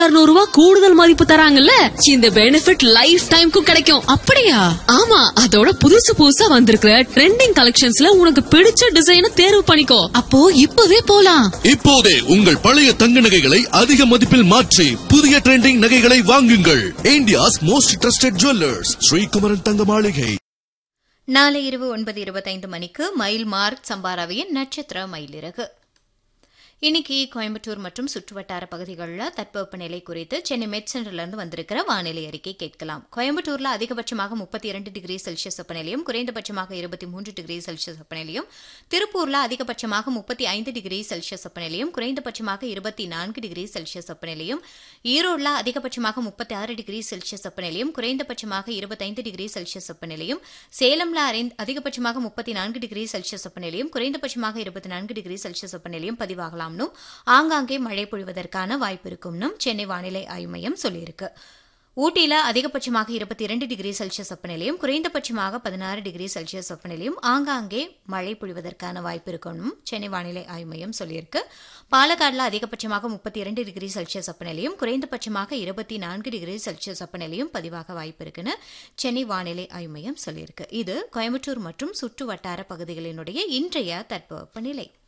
இருநூறு ரூபாய் கூடுதல் மதிப்பு தராங்கல்ல இந்த பெனிஃபிட் லைஃப் டைம்க்கும் கிடைக்கும் அப்படியா ஆமா அதோட புதுசு புதுசா வந்திருக்கிற ட்ரெண்டிங் கலெக்ஷன்ஸ்ல உனக்கு பிடிச்ச டிசைனை தேர்வு பண்ணிக்கோ அப்போ இப்பவே போலாம் இப்போதே உங்கள் பழைய தங்க நகைகளை அதிக மதிப்பில் மாற்றி புதிய ட்ரெண்டிங் நகைகளை வாங்குங்கள் India's most trusted jewellers Srikumaran தங்க மாளிகை நாளை இரவு ஒன்பது இருபத்தைந்து மணிக்கு மயில் மார்க் சம்பாராவியின் நட்சத்திர மயிலிறகு இன்னைக்கு கோயம்புத்தூர் மற்றும் சுற்றுவட்டார பகுதிகளில் தட்பவெப்பநிலை குறித்து சென்னை மெட் சென்டர்லேருந்து வந்திருக்கிற வானிலை அறிக்கை கேட்கலாம் கோயம்புத்தூரில் அதிகபட்சமாக முப்பத்தி இரண்டு டிகிரி செல்சியஸ் வெப்பநிலையும் குறைந்தபட்சமாக இருபத்தி மூன்று டிகிரி செல்சியஸ் வெப்பநிலையும் திருப்பூரில் அதிகபட்சமாக முப்பத்தி ஐந்து டிகிரி செல்சியஸ் வெப்பநிலையும் குறைந்தபட்சமாக இருபத்தி நான்கு டிகிரி செல்சியஸ் வெப்பநிலையும் ஈரோடில் அதிகபட்சமாக முப்பத்தி ஆறு டிகிரி செல்சியஸ் வெப்பநிலையும் குறைந்தபட்சமாக இருபத்தைந்து டிகிரி செல்சியஸ் வெப்பநிலையும் சேலம்ல அரைந்- அதிகபட்சமாக முப்பத்தி நான்கு டிகிரி செல்சியஸ் வெப்பநிலையும் குறைந்தபட்சமாக இருபத்தி நான்கு டிகிரி செல்சியஸ் வெப்பநிலையும் பதிவாகலாம்னு ஆங்காங்கே மழை பொழிவதற்கான வாய்ப்பு இருக்கும்னு சென்னை வானிலை ஆய்வு மையம் சொல்லியிருக்கு ஊட்டியில அதிகபட்சமாக இருபத்தி இரண்டு டிகிரி செல்சியஸ் வெப்பநிலையும் குறைந்தபட்சமாக பதினாறு டிகிரி செல்சியஸ் வெப்பநிலையும் ஆங்காங்கே மழை பொழிவதற்கான வாய்ப்பு இருக்கும்னு சென்னை வானிலை ஆய்வு மையம் சொல்லியிருக்கு பாலக்காடுல அதிகபட்சமாக முப்பத்தி இரண்டு டிகிரி செல்சியஸ் வெப்பநிலையும் குறைந்தபட்சமாக இருபத்தி நான்கு டிகிரி செல்சியஸ் வெப்பநிலையும் பதிவாக வாய்ப்பு இருக்குன்னு சென்னை வானிலை ஆய்வு மையம் சொல்லியிருக்கு இது கோயம்புத்தூர் மற்றும் சுற்று வட்டார பகுதிகளினுடைய இன்றைய தட்பவெப்பநிலை